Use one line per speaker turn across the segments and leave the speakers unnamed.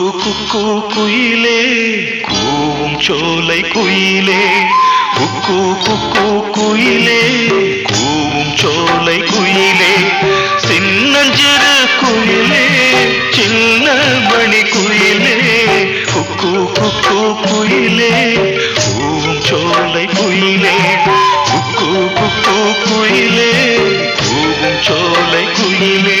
குக்கு குயிலே கூவும் சோலை குயிலே குக்கு குக்கு குயிலே கூவும் சோலை குயிலே சின்னஞ்சிறு குயிலே சின்ன மணி குயிலே குக்கு குக்கு குயிலே கூவும் சோலை குயிலே குக்கு குக்கு குயிலே கூவும் சோலை குயிலே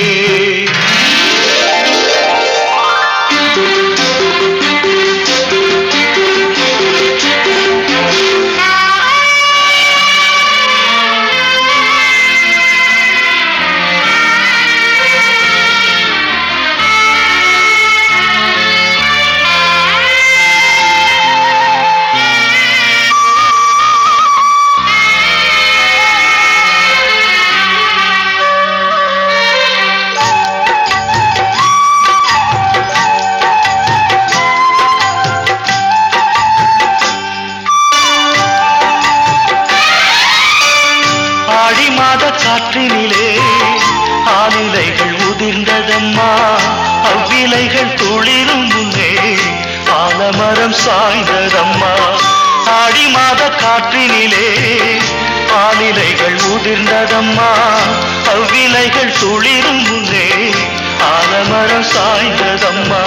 ஆடி மாத காற்றினிலே ஆலிலைகள் உதிர்ந்ததம்மா அவ்விலைகள் துளிரும் முன்னே ஆலமரம் சாய்ந்ததம்மா ஆடி மாத காற்றினிலே ஆலிலைகள் உதிர்ந்ததம்மா அவ்விலைகள் துளிரும் முன்னே ஆலமரம் சாய்ந்ததம்மா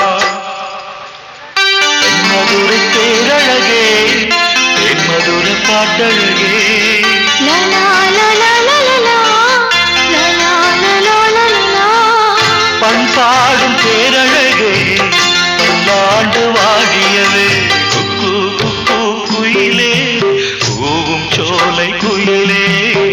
தென்மதுரை பேரழகே தென்மதுர பாட்டழகே
லா லா லா லா லா லா லா. லா லா லா லா லா லா லா.
பண்பாடும் பேரழகே பல்லாண்டு வாழியவே குக்கு குக்கு குயிலே கூவும் சோலை குயிலே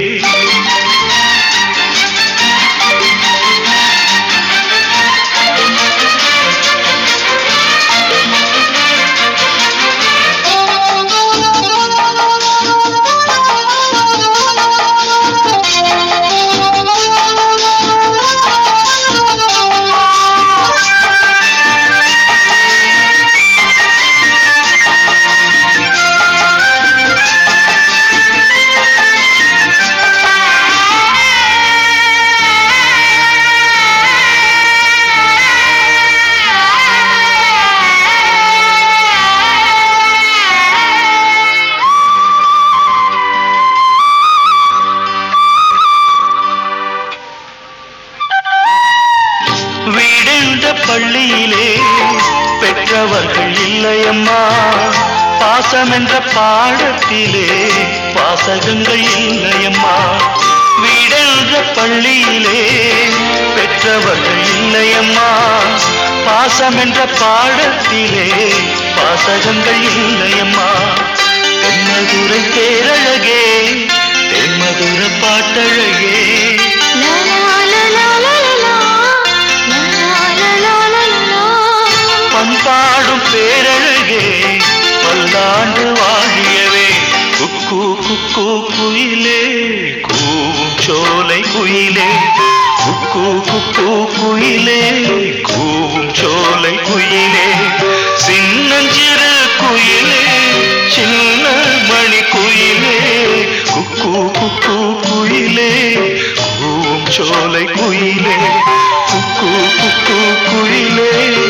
வீடென்ற பள்ளியிலே பெற்றவர்கள் இல்லையம்மா பாசம் என்ற பாடத்திலே வாசகங்கள் இல்லையம்மா வீடென்ற பள்ளியிலே பெற்றவர்கள் இல்லையம்மா பாசம் என்ற பாடத்திலே வாசகங்கள் இல்லையம்மா தென்மதுரை தேரழகே தென்மதுர பாட்டழகே
லா லா லா லா லா லா லா. லா லா லா லா லா லா லா.
பண்பாடும் பேரழகே பல்லாண்டு வாழியவே குக்கு குக்கு குயிலே கூவும் சோலை குயிலே குக்கு குக்கு குயிலே கூவும் சோலை குயிலே சின்னஞ்சிறு குயிலே சின்ன மணி குயிலே குக்கு குக்கு குயிலே கூவும் சோலை குயிலே குக்கு குக்கு குயிலே